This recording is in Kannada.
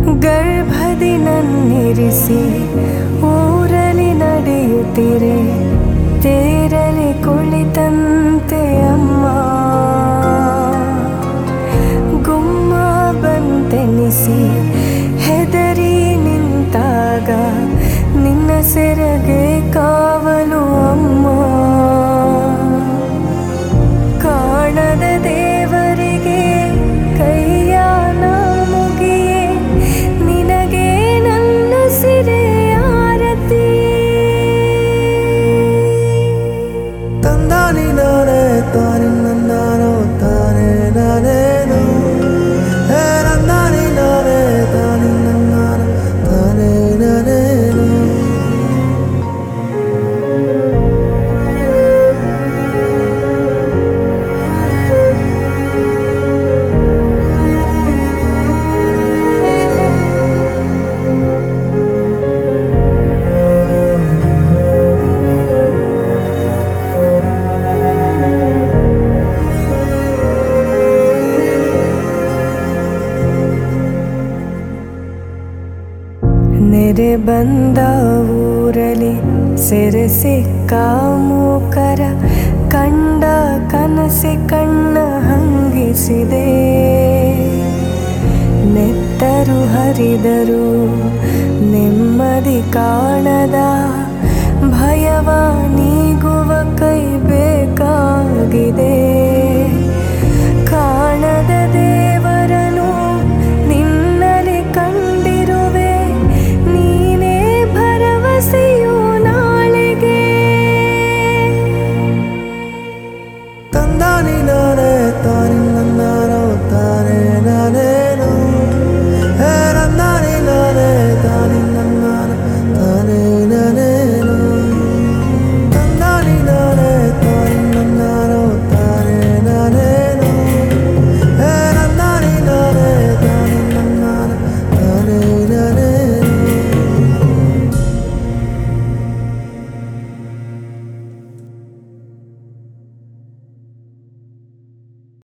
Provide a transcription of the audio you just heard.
ಗರ್ಭದಿ ನನ್ನಿರಿಸಿ ಊರಲಿ ನಡೆಯುತ್ತಿರೆ ತೇರಲಿ ಕುಳಿತಂತೆ ಅಮ್ಮ ಗುಮ್ಮ ಬಂತೆನಿಸಿ ಹೆದರಿ ನಿಂತಾಗ ನಿನ್ನ ಸೆರಗೆ ಕಾವಲು ಅಮ್ಮ ಕಾಣದ ದೇವರಿಗೆ ಕೈಯ ನಾ ಮುಗಿಯೇ ನಿನಗೆ ನನ್ನ ಸಿರೆ ಆರತಿ ತಂದಾನಿ ನಾನೇ ತಾನೆ ನನ್ನಾನೋ ತಾನೇ ನಾನೇನು ಹೇ ನಂದಾನಿ ನಾನೇ ತಾನೆ ನನ್ನಾನೋ ತಾನೇ ನಾನೇನು ನೆರೆ ಬಂದ ಊರಲಿ ಸೆರೆ ಸಿಕ್ಕ ಮೂಕರ ಕಂಡ ಕನಸಿ ಕಣ್ಣ ಹಂಗಿಸಿದೆ ನೆತ್ತರು ಹರಿದರು ನೆಮ್ಮದಿ ಕಾಣದ ಭಯವ ನೀಗುವ ಕೈ ಬೇಕಾಗಿದೆ ಕಾಣದ ದೇವರನು ನಿನ್ನಲಿ ಕಂಡಿರುವೆ ನೀನೇ ಭರವಸೆಯು ನಾಳೆಗೆ ತಂದಾನಿ ನಾನೇ